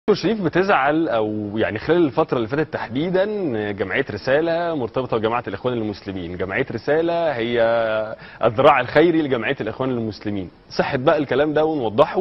دكتور شريف بتزعل او يعني خلال الفتره اللي فاتت تحديدا جمعيه رساله مرتبطه بجماعه الاخوان المسلمين جمعيه رساله هي الذراع الخيري لجمعيه الاخوان المسلمين صحه بقى الكلام ده ونوضحه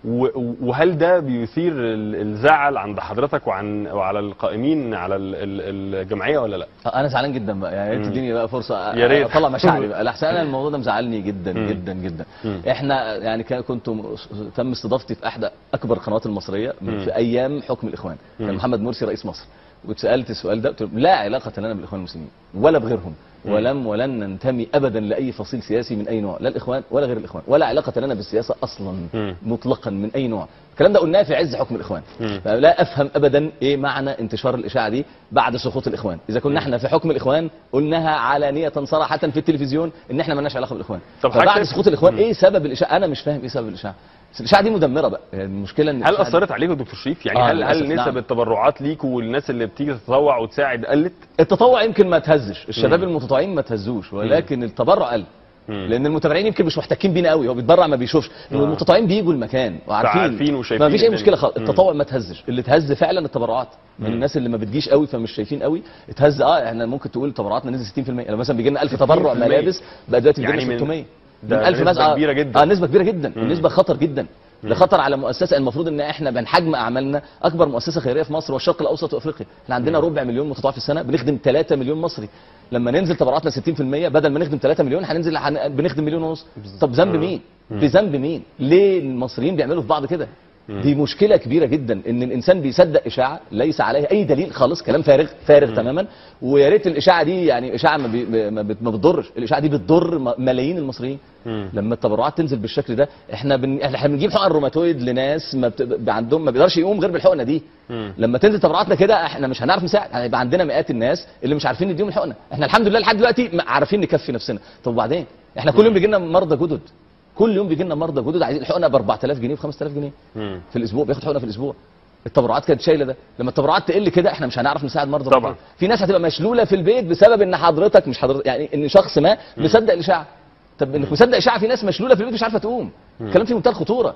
و- وهل ده بيثير ال- الزعل عند حضرتك وعن وعلى القائمين على ال- ال- الجمعيه ولا لا انا زعلان جدا بقى يعني يا ريت مم. تديني بقى فرصه يا ريت. اطلع مشاعري بقى لحسن انا الموضوع ده مزعلني جدا مم. جدا جدا مم. احنا يعني كان كنت م- تم استضافتي في احدى اكبر القنوات المصريه مم. في ايام حكم الاخوان مم. كان محمد مرسي رئيس مصر واتسالت السؤال ده قلت له لا علاقه لنا بالاخوان المسلمين ولا بغيرهم مم. ولم ولن ننتمي ابدا لاي فصيل سياسي من اي نوع لا الاخوان ولا غير الاخوان ولا علاقه لنا بالسياسه اصلا مم. مطلقا من اي نوع الكلام ده قلناه في عز حكم الاخوان مم. فلا افهم ابدا ايه معنى انتشار الاشاعه دي بعد سقوط الاخوان اذا كنا احنا في حكم الاخوان قلناها علانيه صراحه في التلفزيون ان احنا مالناش علاقه بالاخوان طب فبعد حضرتك- سقوط الاخوان مم. ايه سبب الاشاعه انا مش فاهم ايه سبب الاشاعه بس الاشاعه دي مدمره بقى يعني المشكله ان هل الإشاعة دي- اثرت عليكم دكتور شريف يعني آه، هل للأسف، هل نسب نعم. التبرعات ليكوا والناس اللي بتيجي تتطوع وتساعد قلت التطوع يمكن ما تهزش الشباب مم. المتطوعين ما تهزوش ولكن التبرع قل مم. لان المتبرعين يمكن مش محتكين بينا قوي هو بيتبرع ما بيشوفش آه. المتطوعين بيجوا المكان وعارفين عارفين وشايفين ما فيش اي الدنيا. مشكله خالص مم. التطوع ما تهزش اللي تهز فعلا التبرعات من مم. الناس اللي ما بتجيش قوي فمش شايفين قوي اتهز اه احنا ممكن تقول تبرعاتنا نزل 60% لو مثلا بيجي لنا 1000 تبرع 60%. ملابس بقى دلوقتي يعني بيجي من- لنا 600 ده من 1000 نسبة مثلا آه، كبيرة جدا. اه نسبه كبيره جدا مم. ونسبه خطر جدا مم. ده خطر على مؤسسه المفروض ان احنا بنحجم اعمالنا اكبر مؤسسه خيريه في مصر والشرق الاوسط وافريقيا احنا عندنا مم. ربع مليون متطوع في السنه بنخدم 3 مليون مصري لما ننزل تبرعاتنا 60% بدل ما نخدم 3 مليون هننزل هن... بنخدم مليون ونص طب ذنب مم. مين مم. بذنب مين ليه المصريين بيعملوا في بعض كده مم. دي مشكله كبيره جدا ان الانسان بيصدق اشاعه ليس عليها اي دليل خالص كلام فارغ فارغ تماما ويا ريت الاشاعه دي يعني اشاعه ما, بي... ما, بت... ما بتضرش الاشاعه دي بتضر م- ملايين المصريين مم. لما التبرعات تنزل بالشكل ده احنا بن... احنا بنجيب حقن روماتويد لناس ما بت... عندهم ما بيقدرش يقوم غير بالحقنه دي مم. لما تنزل تبرعاتنا كده احنا مش هنعرف نساعد هيبقى عندنا مئات الناس اللي مش عارفين نديهم الحقنه احنا الحمد لله لحد دلوقتي م- عارفين نكفي نفسنا طب وبعدين احنا كل يوم بيجي لنا مرضى جدد كل يوم بيجي لنا مرضى جدد عايزين الحقنه ب 4000 جنيه و 5000 جنيه مم. في الاسبوع بياخد حقنه في الاسبوع التبرعات كانت شايله ده لما التبرعات تقل كده احنا مش هنعرف نساعد مرضى طبعا. كتير. في ناس هتبقى مشلوله في البيت بسبب ان حضرتك مش حضرتك يعني ان شخص ما مصدق الاشاعه طب انك مصدق اشاعه في ناس مشلوله في البيت مش عارفه تقوم الكلام فيه منتهى الخطوره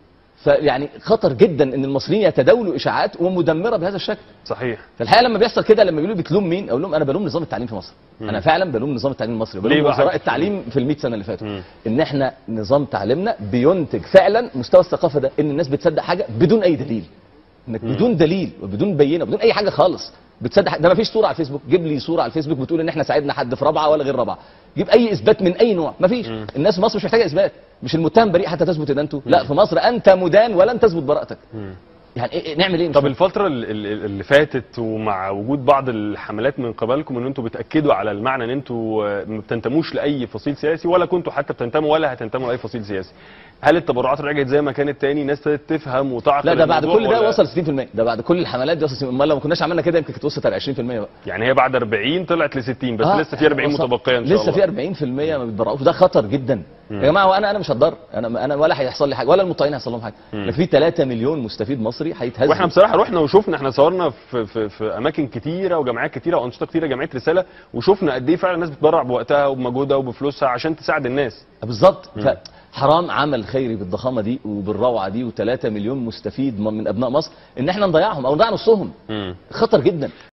فيعني خطر جدا ان المصريين يتداولوا اشاعات ومدمره بهذا الشكل صحيح فالحقيقه لما بيحصل كده لما بيقولوا بتلوم مين اقول لهم انا بلوم نظام التعليم في مصر مم. انا فعلا بلوم نظام التعليم المصري ليه بلوم بقى وزراء حضرتك؟ التعليم في ال سنه اللي فاتوا مم. ان احنا نظام تعليمنا بينتج فعلا مستوى الثقافه ده ان الناس بتصدق حاجه بدون اي دليل انك بدون دليل وبدون بينه بدون اي حاجه خالص بتصدق حاجة. ده ما فيش صوره على الفيسبوك جيب لي صوره على الفيسبوك بتقول ان احنا ساعدنا حد في رابعه ولا غير رابعه جيب اي اثبات من اي نوع ما فيش مم. الناس في مصر مش محتاجه اثبات مش المتهم بريء حتى تثبت ادانته لا في مصر انت مدان ولن تثبت براءتك مم. يعني إيه إيه نعمل ايه مش طب فاهم. الفترة ال- ال- اللي فاتت ومع وجود بعض الحملات من قبلكم ان انتوا بتاكدوا على المعنى ان انتوا آه، ما بتنتموش لاي فصيل سياسي ولا كنتوا حتى بتنتموا ولا هتنتموا لاي فصيل سياسي. هل التبرعات رجعت زي ما كانت تاني ناس ابتدت تفهم وتعقل لا ده بعد الموضوع كل ده ولا- وصل 60% ده بعد كل الحملات دي وصل 60% امال لو ما كناش عملنا كده يمكن كانت وصلت على 20% بقى يعني هي بعد 40 طلعت ل 60 بس آه، لسه في 40 وصل- متبقيه ان شاء لسه الله في 40% ما بيتبرعوش ده خطر جدا مم. يا جماعه وانا انا مش هتضر انا انا ولا هيحصل لي حاجه ولا المطوعين هيحصل لهم حاجه مم. لكن في 3 مليون مستفيد مصري هيتهزوا واحنا بصراحه رحنا وشفنا احنا صورنا في, في, في اماكن كتيره وجمعيات كتيره وانشطه كتيره جمعيه رساله وشفنا قد ايه فعلا الناس بتبرع بوقتها وبمجهودها وبفلوسها عشان تساعد الناس بالظبط فحرام عمل خيري بالضخامه دي وبالروعه دي و3 مليون مستفيد من ابناء مصر ان احنا نضيعهم او نضيع نصهم مم. خطر جدا